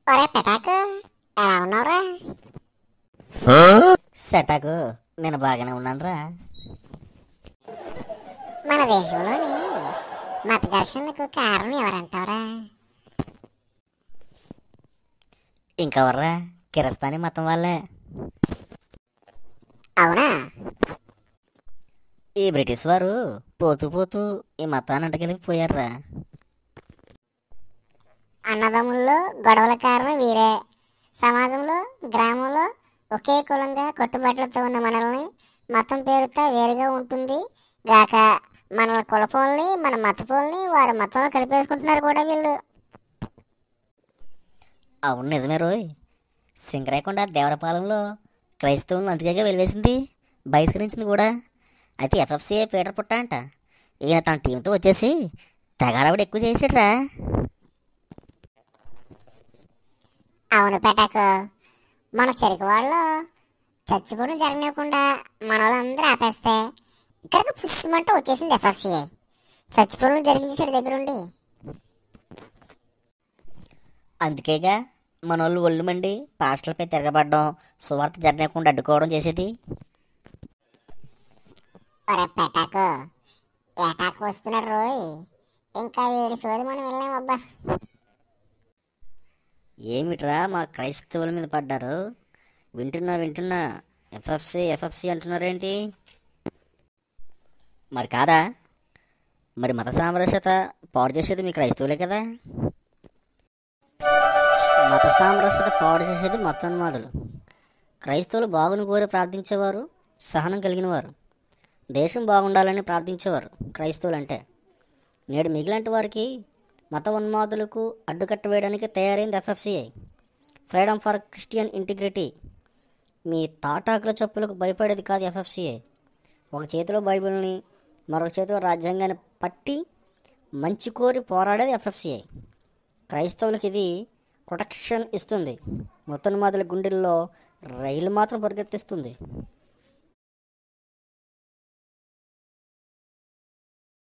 ఒరే పెటాకు ఎలా ఉన్నావురా సెటాకు నేను బాగానే ఉన్నానురా మన దేశంలోని మత ఘర్షణలకు కారణం ఎవరంటావురా ఇంకెవర్రా కిరస్తాని మతం వాళ్ళే అవునా ఈ బ్రిటిష్ వారు పోతూ పోతూ ఈ మతాన్ని అంటగలిగిపోయారా అన్నదమ్ముల్లో గొడవల కారణం వీరే సమాజంలో గ్రామంలో ఒకే కులంగా కట్టుబాట్లతో ఉన్న మనల్ని మతం పేరుతో వేరుగా ఉంటుంది గాక మన కులపోల్ని మన మతపోల్ని వారి మతంలో కలిపేసుకుంటున్నారు కూడా వీళ్ళు అవును నిజమే రోయ్ సింగరాయకొండ దేవరపాలెంలో క్రైస్తవులను అంతగా వెలివేసింది బహిష్కరించింది కూడా అయితే ఎఫ్ఎఫ్సిఏ పీటర్ పుట్ట అంట ఈయన తన టీంతో వచ్చేసి తెగాడవిడ ఎక్కువ చేసాడురా అవును పెట్టకు మన చెరుకు వాళ్ళు చచ్చిపోవడం జరగనివ్వకుండా మన వాళ్ళందరూ ఆపేస్తే ఇక్కడికి పుష్మంట వచ్చేసింది ఎఫ్ఎఫ్సిఏ చచ్చిపోవడం జరిగించేసాడు దగ్గరుండి అందుకేగా మన వాళ్ళు ఒళ్ళు మండి పాస్టర్లపై తిరగబడడం సువార్త జరగకుండా అడ్డుకోవడం చేసేది ఒరే పెటాకు ఏటాకు వస్తున్నాడు రోయ్ ఇంకా వీడి సోది మనం వెళ్ళాం అబ్బా ఏమిట్రా మా క్రైస్తవుల మీద పడ్డారు వింటున్నా వింటున్నా ఎఫ్ఎఫ్సి ఎఫ్ఎఫ్సి అంటున్నారేంటి మరి కాదా మరి మత సామరస్యత పాడు చేసేది మీ క్రైస్తవులే కదా మత సామరస్యత పాడు చేసేది మతోన్మాదులు క్రైస్తవులు బాగుని కోరి ప్రార్థించేవారు సహనం కలిగిన వారు దేశం బాగుండాలని ప్రార్థించేవారు క్రైస్తవులు అంటే నేడు మిగిలిన వారికి మత ఉన్మాదులకు అడ్డుకట్ట వేయడానికి తయారైంది FFCI freedom for Christian integrity మీ తాటాకుల చప్పులకు భయపడేది కాదు ఎఫ్ఎఫ్సిఐ ఒక చేతిలో బైబిల్ని మరొక చేతిలో రాజ్యాంగాన్ని పట్టి మంచి కోరి పోరాడేది ఎఫ్ఎఫ్సిఐ క్రైస్తవులకు ఇది ప్రొటెక్షన్ ఇస్తుంది మొత్తన్మాదుల గుండెల్లో రైలు మాత్రం పరిగెత్తిస్తుంది